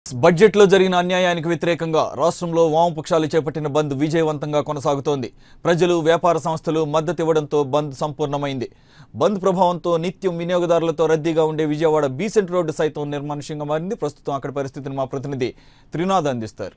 బడ్జెట్లో జరిగిన అన్యాయానికి వ్యతిరేకంగా రాష్ట్రంలో వామపక్షాలు చేపట్టిన బంద్ విజయవంతంగా కొనసాగుతోంది ప్రజలు వ్యాపార సంస్థలు మద్దతు ఇవ్వడంతో బంద్ సంపూర్ణమైంది బంద్ ప్రభావంతో నిత్యం వినియోగదారులతో రద్దీగా ఉండే విజయవాడ బీసెంట్ రోడ్డు సైతం నిర్మానుష్యంగా మారింది ప్రస్తుతం అక్కడి పరిస్థితిని మా ప్రతినిధి త్రినాథ్ అందిస్తారు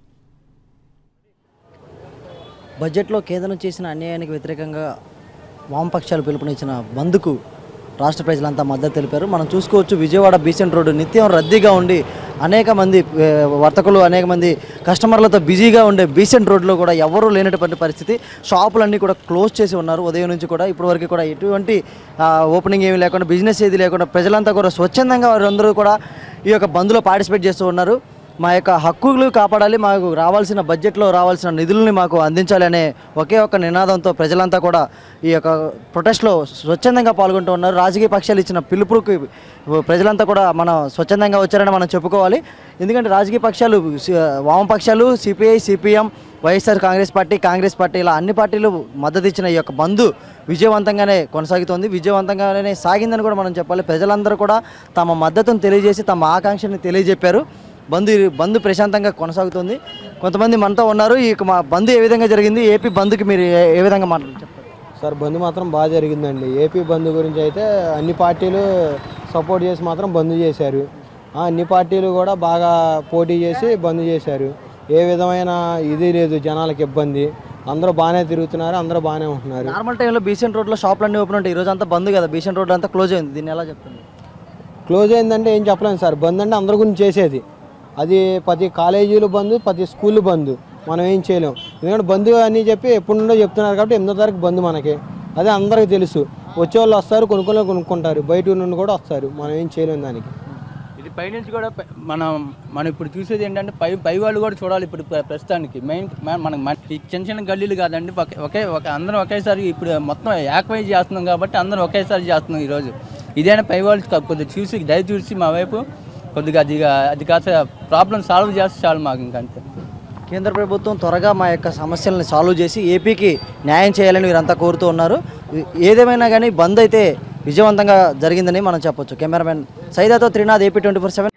బడ్జెట్లో కేంద్రం చేసిన అన్యాయానికి వ్యతిరేకంగా వామపక్షాలు పిలుపునిచ్చిన బంద్కు రాష్ట్ర ప్రజలంతా మద్దతు తెలిపారు మనం చూసుకోవచ్చు విజయవాడ బీసెంట్ రోడ్డు నిత్యం రద్దీగా ఉండి అనేక మంది ఏ, వర్తకులు అనేక మంది కస్టమర్లతో బిజీగా ఉండే బీసెంట్ రోడ్లో కూడా ఎవరూ లేనటువంటి పరిస్థితి షాపులన్నీ కూడా క్లోజ్ చేసి ఉన్నారు ఉదయం నుంచి కూడా ఇప్పటి వరకు కూడా ఎటువంటి ఆ, ఓపెనింగ్ ఏమీ లేకుండా బిజినెస్ ఏది లేకుండా ప్రజలంతా కూడా స్వచ్ఛందంగా వారందరూ కూడా ఈ యొక్క బంద్లో పార్టిసిపేట్ చేస్తూ ఉన్నారు మా యొక్క హక్కులు కాపాడాలి మాకు రావాల్సిన బడ్జెట్లో రావాల్సిన నిధులని మాకు అందించాలి అనే ఒకే ఒక్క నినాదంతో ప్రజలంతా కూడా ఈ యొక్క ప్రొటెస్ట్లో స్వచ్ఛందంగా పాల్గొంటూ ఉన్నారు రాజకీయ పక్షాలు ఇచ్చిన పిలుపుకి ప్రజలంతా కూడా మనం స్వచ్ఛందంగా వచ్చారని మనం చెప్పుకోవాలి ఎందుకంటే రాజకీయ పక్షాలు సి- వామపక్షాలు CPI CPM YSR Congress party Congress party ఇలా అన్ని పార్టీలు మద్దతు ఇచ్చిన ఈ యొక్క బంద్ విజయవంతంగానే కొనసాగుతోంది విజయవంతంగానే సాగిందని కూడా మనం చెప్పాలి ప్రజలందరూ కూడా తమ మద్దతును తెలియజేసి తమ ఆకాంక్షని తెలియజెప్పారు బంద్ బంద్ ప్రశాంతంగా కొనసాగుతుంది కొంతమంది మనతో ఉన్నారు ఈ మా బంద్ ఏ విధంగా జరిగింది ఏపీ బంద్కి మీరు ఏ- ఏ విధంగా మాట్లాడారు చెప్తారు సార్ బంద్ మాత్రం బాగా జరిగిందండి ఏపీ బంద్ గురించి అయితే అన్ని పార్టీలు సపోర్ట్ చేసి మాత్రం బంద్ చేశారు ఆ, అన్ని పార్టీలు కూడా బాగా పోటీ చేసి బంద్ చేశారు ఏ విధమైన ఇది లేదు జనాలకు ఇబ్బంది అందరూ బాగానే తిరుగుతున్నారు అందరూ బాగానే ఉంటున్నారు నార్మల్ టైంలో బీసెంట్ రోడ్లో షాపులు అన్నీ ఓపెన్ ఉంటాయి ఈ రోజు అంతా బంద్ కదా బీసెంట్ రోడ్ అంతా క్లోజ్ అయింది దీన్ని ఎలా చెప్తుంది క్లోజ్ అయిందంటే ఏం చెప్పలేము సార్ బంద్ అంటే అందరి గురించి చేసేది అది ప్రతి కాలేజీలు బంద్ ప్రతి స్కూల్ బంద్ మనం ఏం చేయలేం ఎందుకంటే బంద్ అని చెప్పి ఎప్పటి నుండో చెప్తున్నారు కాబట్టి ఎనిమిదో తారీఖు బంద్ మనకి అదే అందరికీ తెలుసు వచ్చే వాళ్ళు వస్తారు కొనుక్కొని కొనుక్కుంటారు బయట ఊరు నుండి కూడా వస్తారు మనం ఏం చేయలేం దానికి ఇది పైనుంచి కూడా పై- మనం మనం ఇప్పుడు చూసేది ఏంటంటే పై పై వాళ్ళు కూడా చూడాలి ఇప్పుడు ప్ర- ప్రస్తుతానికి మెయిన్ మనకు మన ఈ చిన్న చిన్న గల్లీలు కాదండి ఒకే ఒకే ఒక అందరం ఒకేసారి ఇప్పుడు మొత్తం ఏకవైజ్ చేస్తున్నాం కాబట్టి అందరం ఒకేసారి చేస్తున్నాం ఈరోజు ఇదైనా పై వాళ్ళు కా- కొద్దిగా చూసి దయ చూసి మా వైపు కొద్దిగా అది అది కాస్త ప్రాబ్లం సాల్వ్ చేస్తే చాలు మాకు ఇంకంతే కేంద్ర ప్రభుత్వం త్వరగా మా యొక్క సమస్యలను సాల్వ్ చేసి ఏపీకి న్యాయం చేయాలని వీరంతా కోరుతూ ఉన్నారు ఏదేమైనా కానీ బంద్ అయితే విజయవంతంగా జరిగిందని మనం చెప్పొచ్చు కెమెరామెన్ సైదాతో Trinath AP twenty four seven